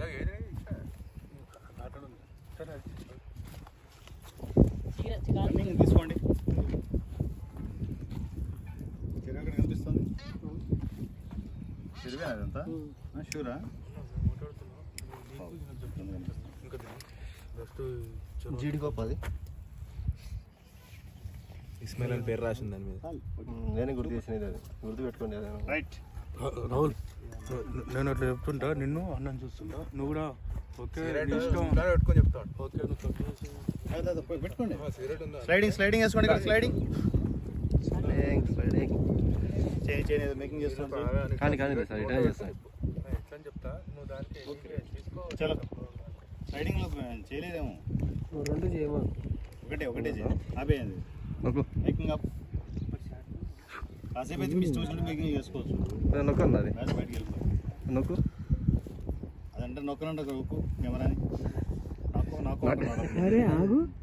running తీసుకోండి చెరువు ఎక్కడ కనిపిస్తుంది చెరువే అదంతా షూరా జీడిపప్పు అది ఇస్మాయిల్ అని పేరు రాసింది దాని మీద నేనే గుర్తు చేసినది అది గుర్తు పెట్టుకోండి అదే రైట్ రాహుల్ నేను అట్లా చెప్తుంటా నిన్ను అన్నం చూస్తుంటా నువ్వు కూడా ఓకే నీ ఇష్టం పెట్టుకొని చెప్తాడు ఓకే నువ్వు తప్పు చేసి పెట్టుకోండి సిగరెట్ ఉందా స్లైడింగ్ స్లైడింగ్ వేసుకోండి ఇక్కడ స్లైడింగ్ స్లైడింగ్ స్లైడింగ్ చేయని చేయని ఏదో మేకింగ్ చేస్తున్నాం కానీ కానీ సార్ ఇట్లా చేస్తాను ఎట్లా అని చెప్తా నువ్వు దానికి తీసుకో చలో స్లైడింగ్ లో చేయలేదేమో రెండు చేయమా ఒకటే ఒకటే చేయి ఆపేయండి నొక్కు మేకింగ్ అప్ కాసేపు అయితే మీ చూసి మేకింగ్ చేసుకోవచ్చు నొక్కు అన్నది రాజు బయటికి వెళ్ళిపో నొక్కు అదంటే నొక్కనంటే ఒక నొక్కు కెమెరాని నాకు నాకు అరే ఆగు